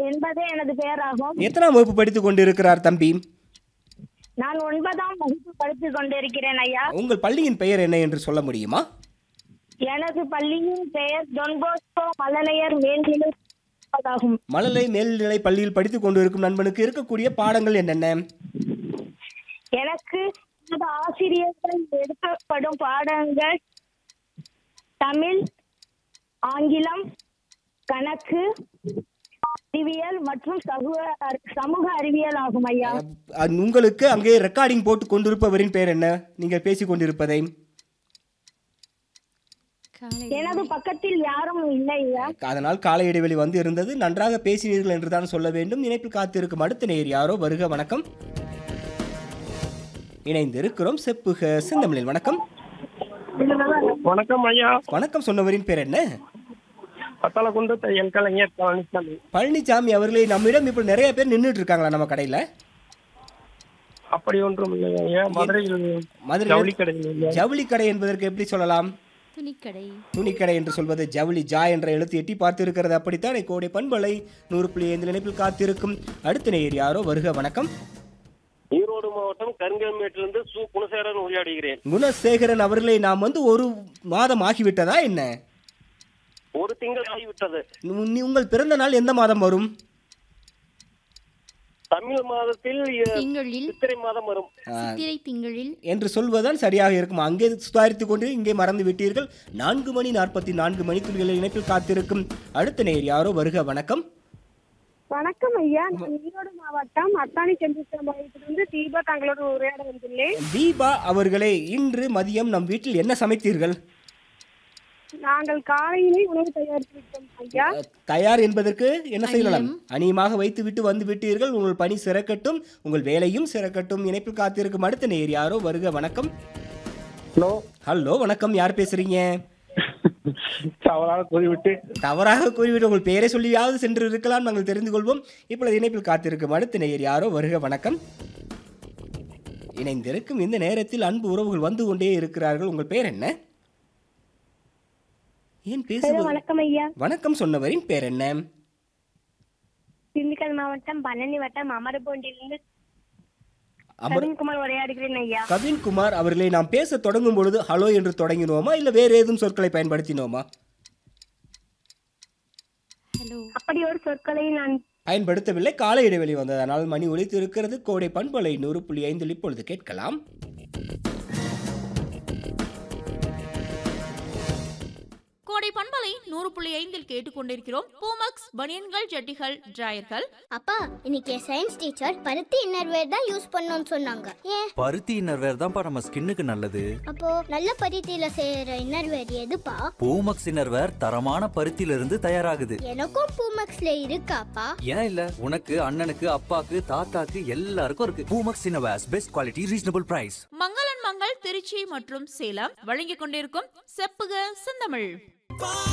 என்பதே எனது பெயராகும் எத்தனாம் வகுப்பு படித்துக் கொண்டிருக்கிறார் தம்பி நான் ஒன்பதாம் வகுப்பு படித்துக் கொண்டிருக்கிறேன் ஐயா உங்கள் பள்ளியின் பெயர் என்ன என்று சொல்ல முடியுமா எனது பள்ளியின் பெயர் டொன்போஸ்கோ மழலையர் மேல்நிலை ஆகும் மழலை மேல்நிலை பள்ளியில் படித்துக் கொண்டிருக்கும் நண்பனுக்கு இருக்கக்கூடிய பாடங்கள் என்னென்ன எனக்கு எனது ஆசிரியர்கள் எடுக்கப்படும் பாடங்கள் தமிழ் ஆங்கிலம் கணக்கு அறிவியல் மற்றும் சமூக சமூக அறிவியல் ஆகும் ஐயா அஹ், உங்களுக்கு அங்கே ரெக்கார்டிங் போட்டு கொண்டிருப்பவரின் பெயர் என்ன நீங்கள் பேசிக் கொண்டிருப்பதை எனது பக்கத்தில் யாரும் இல்லை ஐயா அதனால் கால இடைவெளி வந்து இருந்தது நன்றாக பேசினீர்கள் என்று தான் சொல்ல வேண்டும் இணைப்பில் காத்திருக்கும் அடுத்த நேர் யாரோ வருக வணக்கம் இணைந்திருக்கிறோம் செப்புக செந்தமிழில் வணக்கம் வணக்கம் ஐயா வணக்கம் சொன்னவரின் பேர் என்ன பத்தாளக்குண்டு தையல் கலைஞர் பழனிசாமி பழனிசாமி அவர்களே நம்மிடம் இப்போ நிறைய பேர் நின்றுட்டு இருக்காங்களா நம்ம கடையில் அப்படி ஒன்றும் இல்லை ஐயா மதுரையில் மதுரை ஜவுளி கடையில் ஐயா. ஜவுளி கடை என்பதற்கு எப்படி சொல்லலாம் துணிக்கடை துணிக்கடை என்று சொல்வது ஜவுளி ஜா என்ற எழுத்து எட்டி பார்த்து இருக்கிறது அப்படித்தான் கோடை பண்பலை நூறு புள்ளி ஐந்து நினைப்பில் காத்திருக்கும் அடுத்த நேர் யாரோ வருக வணக்கம் ஈரோடு மாவட்டம் கருங்கல்மேட்டிலிருந்து சு குணசேகரன் உரையாடுகிறேன் குணசேகரன் அவர்களை நாம் வந்து ஒரு மாதம் ஆகிவிட்டதா என்ன ஒரு திங்கள் ஆகிவிட்டது உ- நீ- உங்கள் பிறந்த நாள் எந்த மாதம் வரும் தமிழ் மாதத்தில் அஹ், திங்களில் சித்திரை மாதம் வரும் சித்திரை திங்களில் என்று சொல்வதுதான் சரியாக இருக்கும் அங்கே சுதாரித்துக் கொண்டு இங்கே மறந்து விட்டீர்கள் நான்கு மணி நாற்பத்தி நான்கு மணித்துளிகளில் இணைப்பில் காத்திருக்கும் அடுத்த நேர் யாரோ வருக வணக்கம் வணக்கம் ஐயா நான் ஈரோடு மாவட்டம் அத்தானி செந்திலிருந்து தீபா தங்களோட உரையாட வந்துள்ளேன் தீபா அவர்களே இன்று மதியம் நம் வீட்டில் என்ன சமைத்தீர்கள் நாங்கள் காலையிலே உணவு தயாரித்து விட்டோம் ஐயா தயார் என்பதற்கு என்ன செய்யலாம் அணியமாக வைத்து விட்டு வந்து விட்டீர்கள் உங்கள் பணி சிறக்கட்டும் உங்கள் வேலையும் சிறக்கட்டும் இணைப்பில் காத்திருக்கும் அடுத்த நேர் யாரோ வருக வணக்கம் ஹலோ ஹலோ வணக்கம் யார் பேசுறீங்க தவறாக கூறிவிட்டு தவறாக கூறிவிட்டு உங்கள் பெயரை சொல்லியாவது சென்று இருக்கலாம் நாங்கள் தெரிந்து கொள்வோம் இப்பொழுது இணைப்பில் காத்திருக்கும் அடுத்த நேயர் யாரோ வருக வணக்கம் இணைந்திருக்கும் இந்த நேரத்தில் அன்பு உறவுகள் வந்து கொண்டே இருக்கிறார்கள் உங்கள் பெயர் என்ன ஏன் பேசுவது வணக்கம் ஐயா வணக்கம் சொன்னவரின் பேர் என்ன திண்டுக்கல் மாவட்டம் பழனி வட்டம் அமரபோண்டிலிருந்து அமர் அருண்குமார் உரையாடுகிறேன் ஐயா கவின்குமார் அவர்களை நாம் பேச தொடங்கும் பொழுது ஹலோ என்று தொடங்கினோமா இல்ல வேறு ஏதும் சொற்களை பயன்படுத்தினோமா ஹலோ அப்படி ஒரு சொற்களை நான் பயன்படுத்தவில்லை கால இடைவெளி வந்ததனால் மணி ஒலித்து இருக்கிறது கோடை பண்பலை நூறு புள்ளி ஐந்தில் இப்பொழுது கேட்கலாம் கோடை பண்பலை நூறு புள்ளி ஐந்தில் கேட்டுக்கொண்டிருக்கிறோம் பூமக்ஸ் பனியன்கள் ஜட்டிகள் டிராயர்கள் அப்பா இன்னைக்கு சயின்ஸ் டீச்சர் பருத்தி இன்னர்வேர் தான் யூஸ் பண்ணணும்னு சொன்னாங்க ஏன் பருத்தி இன்னர்வேர் தான்ப்பா நம்ம ஸ்கின்னுக்கு நல்லது அப்போ நல்ல பருத்தியில செய்யற இன்னர்வேர் எதுப்பா பூமக்ஸ் இன்னர்வேர் தரமான பருத்தியில இருந்து தயாராகுது எனக்கும் பூமக்ஸ்ல இருக்காப்பா ஏன் இல்ல உனக்கு அண்ணனுக்கு அப்பாக்கு தாத்தாக்கு எல்லாருக்கும் இருக்கு Poomex innerwears best quality reasonable price Mangalan Mangal Trichy மற்றும் சேலம் வழங்கிக் கொண்டிருக்கும் செப்புக செந்தமிழ்